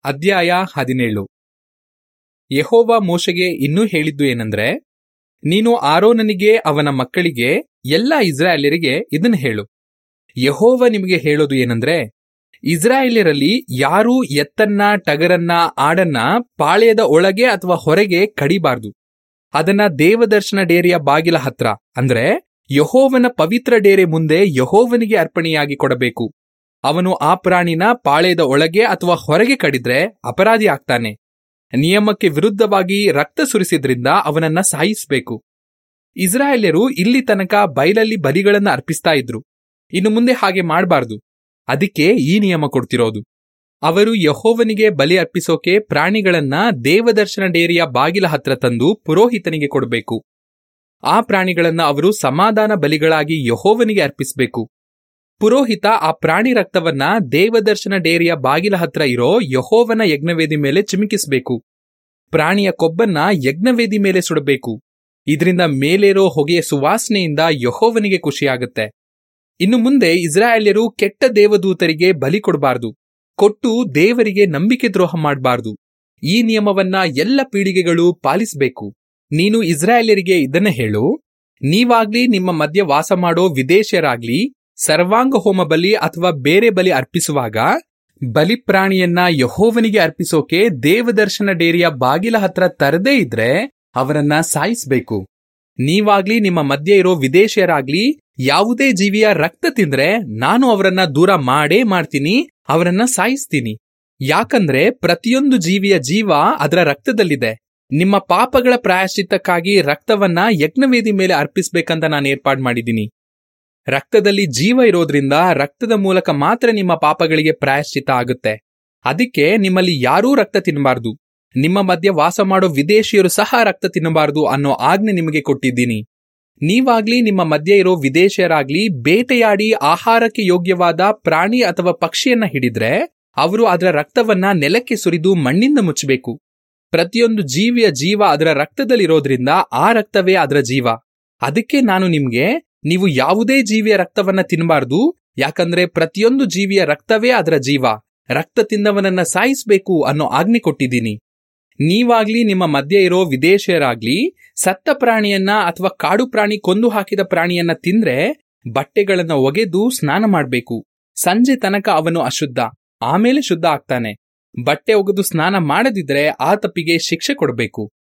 ಅಧ್ಯಾಯ ಹದಿನೇಳು ಯೆಹೋವ ಮೋಶೆಗೆ ಇನ್ನೂ ಹೇಳಿದ್ದು ಏನಂದ್ರೆ ನೀನು ಆರೋನನಿಗೆ ಅವನ ಮಕ್ಕಳಿಗೆ ಎಲ್ಲ ಇಸ್ರಾಯೇಲ್ಯರಿಗೆ ಇದನ್ನ ಹೇಳು ಯೆಹೋವ ನಿಮಗೆ ಹೇಳೋದು ಏನಂದ್ರೆ ಇಸ್ರಾಯೇಲ್ಯರಲ್ಲಿ ಯಾರೂ ಎತ್ತನ್ನ ಟಗರನ್ನ ಆಡನ್ನ ಪಾಳ್ಯದ ಒಳಗೆ ಅಥವಾ ಹೊರಗೆ ಕಡಿಬಾರ್ದು ಅದನ್ನ ದೇವದರ್ಶನ ಡೇರಿಯ ಬಾಗಿಲ ಹತ್ರ ಅಂದ್ರೆ ಯಹೋವನ ಪವಿತ್ರ ಡೇರೆ ಮುಂದೆ ಯಹೋವನಿಗೆ ಅರ್ಪಣೆಯಾಗಿ ಕೊಡಬೇಕು ಅವನು ಆ ಪ್ರಾಣಿನ ಪಾಳ್ಯದ ಒಳಗೆ ಅಥವಾ ಹೊರಗೆ ಕಡಿದ್ರೆ ಅಪರಾಧಿ ಆಗ್ತಾನೆ ನಿಯಮಕ್ಕೆ ವಿರುದ್ಧವಾಗಿ ರಕ್ತ ಸುರಿಸಿದ್ರಿಂದ ಅವನನ್ನ ಸಾಯಿಸಬೇಕು ಇಸ್ರಾಯೇಲ್ಯರು ಇಲ್ಲಿ ತನಕ ಬಯಲಲ್ಲಿ ಬಲಿಗಳನ್ನ ಅರ್ಪಿಸ್ತಾ ಇದ್ರು ಇನ್ನು ಮುಂದೆ ಹಾಗೆ ಮಾಡಬಾರ್ದು ಅದಕ್ಕೆ ಈ ನಿಯಮ ಕೊಡ್ತಿರೋದು ಅವರು ಯಹೋವನಿಗೆ ಬಲಿ ಅರ್ಪಿಸೋಕೆ ಪ್ರಾಣಿಗಳನ್ನ ದೇವದರ್ಶನ ಡೇರಿಯ ಬಾಗಿಲ ಹತ್ರ ತಂದು ಪುರೋಹಿತನಿಗೆ ಕೊಡಬೇಕು ಆ ಪ್ರಾಣಿಗಳನ್ನ ಅವರು ಸಮಾಧಾನ ಬಲಿಗಳಾಗಿ ಯಹೋವನಿಗೆ ಅರ್ಪಿಸಬೇಕು ಪುರೋಹಿತ ಆ ಪ್ರಾಣಿ ರಕ್ತವನ್ನ ದೇವದರ್ಶನ ಡೇರಿಯ ಬಾಗಿಲ ಹತ್ರ ಇರೋ ಯಹೋವನ ಯಜ್ಞವೇದಿ ಮೇಲೆ ಚಿಮುಕಿಸಬೇಕು ಪ್ರಾಣಿಯ ಕೊಬ್ಬನ್ನ ಯಜ್ಞವೇದಿ ಮೇಲೆ ಸುಡಬೇಕು ಇದರಿಂದ ಮೇಲೇರೋ ಹೊಗೆಯ ಸುವಾಸನೆಯಿಂದ ಯಹೋವನಿಗೆ ಖುಷಿಯಾಗುತ್ತೆ ಇನ್ನು ಮುಂದೆ ಇಸ್ರಾಯೇಲ್ಯರು ಕೆಟ್ಟ ದೇವದೂತರಿಗೆ ಬಲಿ ಕೊಡಬಾರ್ದು ಕೊಟ್ಟು ದೇವರಿಗೆ ನಂಬಿಕೆ ದ್ರೋಹ ಮಾಡಬಾರ್ದು ಈ ನಿಯಮವನ್ನ ಎಲ್ಲ ಪೀಳಿಗೆಗಳು ಪಾಲಿಸಬೇಕು ನೀನು ಇಸ್ರಾಯೇಲ್ಯರಿಗೆ ಇದನ್ನ ಹೇಳು ನೀವಾಗ್ಲಿ ನಿಮ್ಮ ಮಧ್ಯೆ ವಾಸ ಮಾಡೋ ವಿದೇಶಿಯರಾಗ್ಲಿ ಸರ್ವಾಂಗ ಹೋಮ ಬಲಿ ಅಥವಾ ಬೇರೆ ಬಲಿ ಅರ್ಪಿಸುವಾಗ ಬಲಿಪ್ರಾಣಿಯನ್ನ ಯಹೋವನಿಗೆ ಅರ್ಪಿಸೋಕೆ ದೇವದರ್ಶನ ಡೇರಿಯ ಬಾಗಿಲ ಹತ್ರ ತರದೇ ಇದ್ರೆ ಅವರನ್ನ ಸಾಯಿಸಬೇಕು ನೀವಾಗ್ಲಿ ನಿಮ್ಮ ಮಧ್ಯೆ ಇರೋ ವಿದೇಶಿಯರಾಗ್ಲಿ ಯಾವುದೇ ಜೀವಿಯ ರಕ್ತ ತಿಂದ್ರೆ ನಾನು ಅವರನ್ನ ದೂರ ಮಾಡೇ ಮಾಡ್ತೀನಿ ಅವರನ್ನ ಸಾಯಿಸ್ತೀನಿ ಯಾಕಂದ್ರೆ ಪ್ರತಿಯೊಂದು ಜೀವಿಯ ಜೀವ ಅದರ ರಕ್ತದಲ್ಲಿದೆ ನಿಮ್ಮ ಪಾಪಗಳ ಪ್ರಾಯಶ್ಚಿತ್ತಕ್ಕಾಗಿ ರಕ್ತವನ್ನ ಯಜ್ಞವೇದಿ ಮೇಲೆ ಅರ್ಪಿಸ್ಬೇಕಂತ ನಾನು ಏರ್ಪಾಡು ಮಾಡಿದ್ದೀನಿ ರಕ್ತದಲ್ಲಿ ಜೀವ ಇರೋದ್ರಿಂದ ರಕ್ತದ ಮೂಲಕ ಮಾತ್ರ ನಿಮ್ಮ ಪಾಪಗಳಿಗೆ ಪ್ರಾಯಶ್ಚಿತ್ತ ಆಗುತ್ತೆ ಅದಕ್ಕೆ ನಿಮ್ಮಲ್ಲಿ ಯಾರೂ ರಕ್ತ ತಿನ್ನಬಾರ್ದು ನಿಮ್ಮ ಮಧ್ಯೆ ವಾಸ ಮಾಡೋ ವಿದೇಶಿಯರು ಸಹ ರಕ್ತ ತಿನ್ನಬಾರದು ಅನ್ನೋ ಆಜ್ಞೆ ನಿಮಗೆ ಕೊಟ್ಟಿದ್ದೀನಿ ನೀವಾಗ್ಲಿ ನಿಮ್ಮ ಮಧ್ಯೆ ಇರೋ ವಿದೇಶಿಯರಾಗ್ಲಿ ಬೇಟೆಯಾಡಿ ಆಹಾರಕ್ಕೆ ಯೋಗ್ಯವಾದ ಪ್ರಾಣಿ ಅಥವಾ ಪಕ್ಷಿಯನ್ನ ಹಿಡಿದ್ರೆ ಅವರು ಅದರ ರಕ್ತವನ್ನ ನೆಲಕ್ಕೆ ಸುರಿದು ಮಣ್ಣಿಂದ ಮುಚ್ಚಬೇಕು ಪ್ರತಿಯೊಂದು ಜೀವಿಯ ಜೀವ ಅದರ ರಕ್ತದಲ್ಲಿರೋದ್ರಿಂದ ಆ ರಕ್ತವೇ ಅದರ ಜೀವ ಅದಕ್ಕೆ ನಾನು ನಿಮ್ಗೆ ನೀವು ಯಾವುದೇ ಜೀವಿಯ ರಕ್ತವನ್ನ ತಿನ್ನಬಾರ್ದು ಯಾಕಂದ್ರೆ ಪ್ರತಿಯೊಂದು ಜೀವಿಯ ರಕ್ತವೇ ಅದರ ಜೀವ ರಕ್ತ ತಿಂದವನನ್ನ ಸಾಯಿಸಬೇಕು ಅನ್ನೋ ಆಜ್ಞೆ ಕೊಟ್ಟಿದ್ದೀನಿ ನೀವಾಗ್ಲಿ ನಿಮ್ಮ ಮಧ್ಯೆ ಇರೋ ವಿದೇಶಿಯರಾಗ್ಲಿ ಸತ್ತ ಪ್ರಾಣಿಯನ್ನ ಅಥವಾ ಕಾಡು ಪ್ರಾಣಿ ಕೊಂದು ಹಾಕಿದ ಪ್ರಾಣಿಯನ್ನ ತಿಂದ್ರೆ ಬಟ್ಟೆಗಳನ್ನ ಒಗೆದು ಸ್ನಾನ ಮಾಡ್ಬೇಕು ಸಂಜೆ ತನಕ ಅವನು ಅಶುದ್ಧ ಆಮೇಲೆ ಶುದ್ಧ ಆಗ್ತಾನೆ ಬಟ್ಟೆ ಒಗೆದು ಸ್ನಾನ ಮಾಡದಿದ್ರೆ ಆ ತಪ್ಪಿಗೆ ಶಿಕ್ಷೆ ಕೊಡಬೇಕು